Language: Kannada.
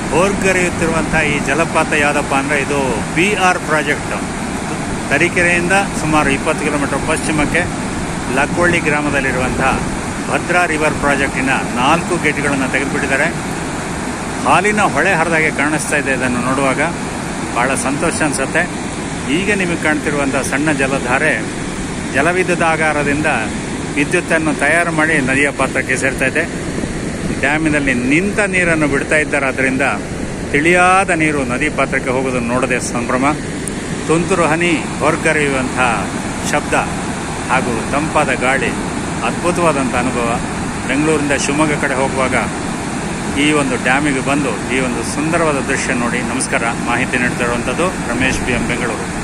ಹೋರ್ಗರೆಯುತ್ತಿರುವಂಥ ಈ ಜಲಪಾತ ಯಾವುದಪ್ಪ ಅಂದರೆ ಇದು ಬಿ ಆರ್ ಪ್ರಾಜೆಕ್ಟ್ ತರೀಕೆರೆಯಿಂದ ಸುಮಾರು ಇಪ್ಪತ್ತು ಕಿಲೋಮೀಟರ್ ಪಶ್ಚಿಮಕ್ಕೆ ಲಕ್ಕೊಳ್ಳಿ ಗ್ರಾಮದಲ್ಲಿರುವಂಥ ಭದ್ರಾ ರಿವರ್ ಪ್ರಾಜೆಕ್ಟಿನ ನಾಲ್ಕು ಗೇಟ್ಗಳನ್ನು ತೆಗೆದುಬಿಟ್ಟಿದ್ದಾರೆ ಹಾಲಿನ ಹೊಳೆ ಹರಿದಾಗೆ ಕಾಣಿಸ್ತಾ ಇದೆ ಇದನ್ನು ನೋಡುವಾಗ ಭಾಳ ಸಂತೋಷ ಅನಿಸುತ್ತೆ ಈಗ ನಿಮಗೆ ಕಾಣ್ತಿರುವಂಥ ಸಣ್ಣ ಜಲಧಾರೆ ಜಲವಿದ್ಯುತ್ ಆಗಾರದಿಂದ ವಿದ್ಯುತ್ತನ್ನು ತಯಾರು ಮಾಡಿ ನದಿಯ ಪಾತ್ರಕ್ಕೆ ಸೇರ್ತಾ ಇದೆ ಡ್ಯಾಮಿನಲ್ಲಿ ನಿಂತ ನೀರನ್ನು ಬಿಡ್ತಾ ಇದ್ದಾರೆ ಅದರಿಂದ ತಿಳಿಯಾದ ನೀರು ನದಿ ಪಾತ್ರಕ್ಕೆ ಹೋಗೋದನ್ನು ನೋಡದೆ ಸಂಭ್ರಮ ತುಂತುರು ಹನಿ ಹೊರಗರೆಯುವಂಥ ಶಬ್ದ ಹಾಗೂ ತಂಪಾದ ಗಾಳಿ ಅದ್ಭುತವಾದಂಥ ಅನುಭವ ಬೆಂಗಳೂರಿಂದ ಶಿವಮೊಗ್ಗ ಕಡೆ ಹೋಗುವಾಗ ಈ ಒಂದು ಡ್ಯಾಮಿಗೆ ಬಂದು ಈ ಒಂದು ಸುಂದರವಾದ ದೃಶ್ಯ ನೋಡಿ ನಮಸ್ಕಾರ ಮಾಹಿತಿ ನೀಡ್ತಾ ಇರುವಂಥದ್ದು ರಮೇಶ್ ಬಿ ಎಂ ಬೆಂಗಳೂರು